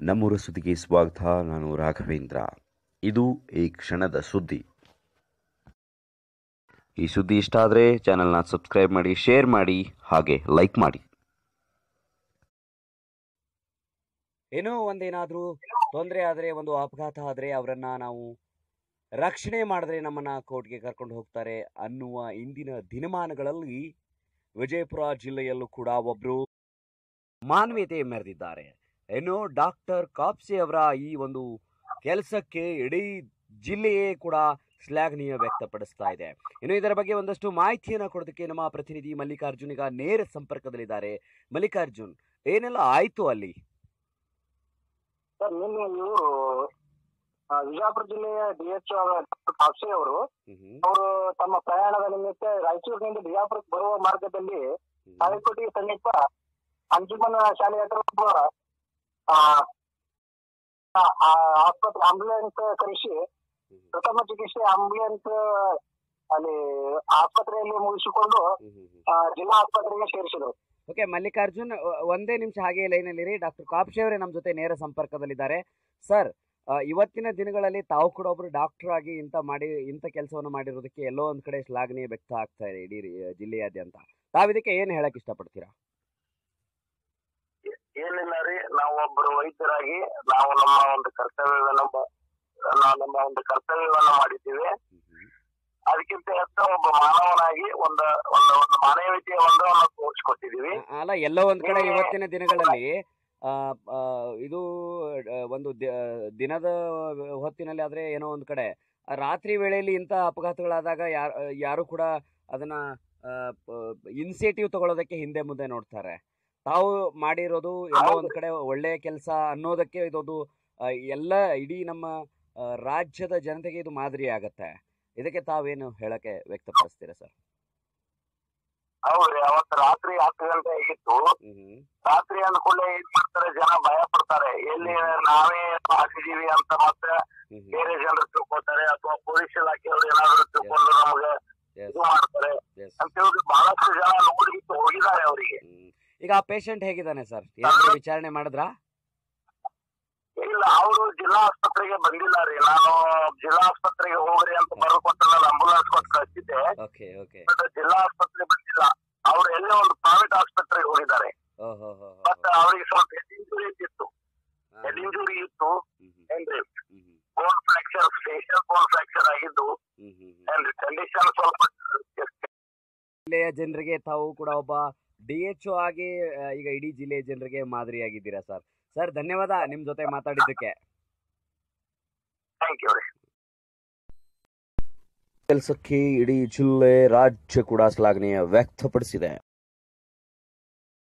ನಮ್ಮೂರ ಸುದ್ದಿಗೆ ಸ್ವಾಗತ ನಾನು ರಾಘವೇಂದ್ರ ಇದು ಈ ಕ್ಷಣದ ಸುದ್ದಿ ಈ ಸುದ್ದಿ ಇಷ್ಟ ಆದರೆ ಚಾನಲ್ನ ಸಬ್ಸ್ಕ್ರೈಬ್ ಮಾಡಿ ಶೇರ್ ಮಾಡಿ ಹಾಗೆ ಲೈಕ್ ಮಾಡಿ ಏನೋ ಒಂದೇನಾದರೂ ತೊಂದರೆ ಆದರೆ ಒಂದು ಅಪಘಾತ ಆದರೆ ಅವರನ್ನ ನಾವು ರಕ್ಷಣೆ ಮಾಡಿದ್ರೆ ನಮ್ಮನ್ನ ಕೋರ್ಟ್ಗೆ ಕರ್ಕೊಂಡು ಹೋಗ್ತಾರೆ ಅನ್ನುವ ಇಂದಿನ ದಿನಮಾನಗಳಲ್ಲಿ ವಿಜಯಪುರ ಜಿಲ್ಲೆಯಲ್ಲೂ ಕೂಡ ಒಬ್ರು ಮಾನವೀಯತೆ ಮೆರೆದಿದ್ದಾರೆ ಏನು ಡಾಕ್ಟರ್ ಕಾಪ್ಸೆ ಅವರ ಈ ಒಂದು ಕೆಲಸಕ್ಕೆ ಇಡೀ ಜಿಲ್ಲೆಯೇ ಕೂಡ ಶ್ಲಾಘನೀಯ ವ್ಯಕ್ತಪಡಿಸ್ತಾ ಇದೆ ಇನ್ನು ಇದರ ಬಗ್ಗೆ ಒಂದಷ್ಟು ಮಾಹಿತಿಯನ್ನು ಕೊಡೋದಕ್ಕೆ ನಮ್ಮ ಪ್ರತಿನಿಧಿ ಮಲ್ಲಿಕಾರ್ಜುನ್ ಈಗ ನೇರ ಸಂಪರ್ಕದಲ್ಲಿದ್ದಾರೆ ಮಲ್ಲಿಕಾರ್ಜುನ್ ಏನೆಲ್ಲ ಆಯ್ತು ಅಲ್ಲಿ ಸರ್ ನಿನ್ನೆ ಇವರು ವಿಜಯಪುರ ಜಿಲ್ಲೆಯ ಡಿ ಎಚ್ ಕಾಪ್ಸೆ ಅವರು ಅವರು ತಮ್ಮ ಪ್ರಯಾಣದ ನಿಮಿತ್ತ ರಾಯಚೂರಿನಿಂದ ಬಿಜಾಪುರಕ್ಕೆ ಬರುವ ಮಾರ್ಗದಲ್ಲಿ ತಾಳಿಕೋಟೆ ಸಮೀಪ ಅಂಜುಮನ ಶಾಲೆ ಹತ್ರ ಒಬ್ಬ ಆ, ಆ, ಆ, ಆಸ್ಪತ್ರೆ ಆಂಬುಲೆನ್ಸ್ ಕರೆಸಿ ಪ್ರಥಮ ಚಿಕಿತ್ಸೆ ಆಂಬುಲೆನ್ಸ್ ಅಲ್ಲಿ ಆಸ್ಪತ್ರೆಯಲ್ಲಿ ಮುಗಿಸಿಕೊಂಡು ಆ, ಜಿಲ್ಲಾ ಆಸ್ಪತ್ರೆಗೆ ಸೇರಿಸಿದರು ಓಕೆ ಮಲ್ಲಿಕಾರ್ಜುನ್ ಒ- ಒಂದೇ ನಿಮಿಷ ಹಾಗೆ ಲೈನಲ್ಲಿರಿ ಡಾಕ್ಟರ್ ಕಾಪ್ಶೆ ಅವರೇ ನಮ್ಮ ಜೊತೆ ನೇರ ಸಂಪರ್ಕದಲ್ಲಿದ್ದಾರೆ ಸರ್ ಆ, ಇವತ್ತಿನ ದಿನಗಳಲ್ಲಿ ತಾವು ಕೂಡ ಒಬ್ರು ಡಾಕ್ಟರ್ ಆಗಿ ಇಂಥ ಮಾಡಿ ಇಂಥ ಕೆಲಸವನ್ನು ಮಾಡಿರೋದಕ್ಕೆ ಎಲ್ಲೋ ಒಂದ್ ಕಡೆ ಶ್ಲಾಘನೀಯ ವ್ಯಕ್ತ ಆಗ್ತಾ ಇದೆ ಇಡೀ ರಿ- ಜಿಲ್ಲೆಯಾದ್ಯಂತ ತಾವು ಇದಕ್ಕೆ ಏನು ಹೇಳಕ್ ಇಷ್ಟಪಡ್ತೀರಾ ಏನಿಲ್ಲ ರೀ ನಾವು ಒಬ್ಬರು ವೈದ್ಯರಾಗಿ ನಾವು ನಮ್ಮ ಒಂದು ಕರ್ತವ್ಯವನ್ನು ಬ- ನಾವು ನಮ್ಮ ಒಂದು ಕರ್ತವ್ಯವನ್ನ ಮಾಡಿದ್ದೀವಿ ಅದಕ್ಕಿಂತ ಹೆಚ್ಚು ಒಬ್ಬ ಮಾನವನಾಗಿ ಒಂದು ಒಂದು ಒಂದು ಮಾನವೀಯತೆಯ ಒಂದನ್ನು ತೋರಿಸ್ಕೊಟ್ಟಿದೀವಿ ಆ- ಅಲ್ಲ ಎಲ್ಲೋ ಒಂದ್ ಕಡೆ ಇವತ್ತಿನ ದಿನಗಳಲ್ಲಿ ಆ, ಆ, ಇದು ಆ, ಒಂದು ದಿ- ದಿನದ ಹೊತ್ತಿನಲ್ಲಿ ಆದ್ರೆ ಏನೋ ಒಂದ್ ಕಡೆ ಆ, ರಾತ್ರಿ ವೇಳೆಯಲ್ಲಿ ಇಂಥ ಅಪಘಾತಗಳಾದಾಗ ಯಾರು ಯಾರು ಕೂಡ ಅದನ್ನ ಇನಿಷಿಯೇಟಿವ್ ತಗೊಳ್ಳೋದಕ್ಕೆ ಹಿಂದೆ ಮುಂದೆ ನೋಡ್ತಾರೆ ತಾವು ಮಾಡಿರೋದು ಎಲ್ಲೋ ಒಂದ್ ಕಡೆ ಒಳ್ಳೆಯ ಕೆಲಸ ಅನ್ನೋದಕ್ಕೆ ಇದೊಂದು ಆ, ಎಲ್ಲ ಇಡೀ ನಮ್ಮ ಆ, ರಾಜ್ಯದ ಜನತೆಗೆ ಇದು ಮಾದರಿ ಆಗತ್ತೆ ಇದಕ್ಕೆ ತಾವೇನು ಹೇಳಕ್ಕೆ ವ್ಯಕ್ತಪಡಿಸ್ತೀರಾ ಸರ್ ಹೌದ್ರಿ ಅವತ್ತು ರಾತ್ರಿ ಹತ್ತು ಗಂಟೆ ಆಗಿತ್ತು ಹ್ಮ್ ರಾತ್ರಿ ಅಂದ್ಕೊಳ್ಳೆ ಏನ್ ಮಾಡ್ತಾರೆ ಜನ ಭಯ ಪಡ್ತಾರೆ ಎಲ್ಲಿ ನಾವೇ ಹಾಕಿದೀವಿ ಅಂತ ಮತ್ತೆ ಹ್ಮ್ ಹ್ಮ್ ಬೇರೆ ಜನರು ತಿಳ್ಕೊತಾರೆ ಅಥವಾ ಪೊಲೀಸ್ ಇಲಾಖೆಯವರು ಏನಾದ್ರು ತಿಳ್ಕೊಂಡು ನಮಗೆ Yes, ಇದು ಮಾಡ್ತಾರೆ yes. ಅಂತ ಹೇಳಿ ಬಹಳಷ್ಟು ಜನ ನೋಡ್ಬಿಟ್ಟು ಹೋಗಿದ್ದಾರೆ ಅವರಿಗೆ ಹ್ಮ್. ಈಗ ಆ ಪೇಷಂಟ್ ಹೇಗಿದ್ದಾನೆ ಸರ್ ಏನಾದ್ರು ವಿಚಾರಣೆ ಮಾಡಿದ್ರಾ ಇಲ್ಲ ಅವರು ಜಿಲ್ಲಾ ಆಸ್ಪತ್ರೆಗೆ ಬಂದಿಲ್ಲ ರೀ ನಾನು ಜಿಲ್ಲಾ ಆಸ್ಪತ್ರೆಗೆ ಹೋಗ್ರಿ ಅಂತ ಬರೆದು ಕೊಟ್ಟು ನಾನು ಅಂಬುಲೆನ್ಸ್ ಕೊಟ್ಟು ಕಳಿಸಿದ್ದೆ ಓಕೆ ಓಕೆ ಬಟ್ ಜಿಲ್ಲಾ ಆಸ್ಪತ್ರೆ ಬಂದಿಲ್ಲ ಅವ್ರು ಎಲ್ಲೇ ಒಂದು ಪ್ರೈವೇಟ್ ಆಸ್ಪತ್ರೆಗೆ ಹೋಗಿದ್ದಾರೆ ಓಹೋ ಹೋ ಬಟ್ ಅವ್ರಿಗೆ ಸ್ವಲ್ಪ ಹೆಡ್ ಇಂಜುರಿ ಇತ್ತು ಹೆಡ್ ಇಂಜುರಿ ಇತ್ತು ಏನ್ರಿ bone fracture facial bone fracture ಆಗಿದ್ದು ಏನ್ರಿ ಕಂಡೀಷನ್ ಸ್ವಲ್ಪ ಜಿಲ್ಲೆಯ ಜನರಿಗೆ ತಾವು ಕೂಡ ಒಬ್ಬ ಡಿ ಎಚ್ ಆಗಿ ಆ, ಈಗ ಇಡೀ ಜಿಲ್ಲೆಯ ಜನರಿಗೆ ಮಾದರಿಯಾಗಿದ್ದೀರಾ ಸರ್ ಸರ್ ಧನ್ಯವಾದ ನಿಮ್ ಜೊತೆ ಮಾತಾಡಿದ್ದಕ್ಕೆ ಥ್ಯಾಂಕ್ ಯು ರೀ ಕೆಲಸಕ್ಕೆ ಇಡೀ ಜಿಲ್ಲೆ ರಾಜ್ಯ ಕೂಡ ಶ್ಲಾಘನೀಯ ವ್ಯಕ್ತಪಡಿಸಿದೆ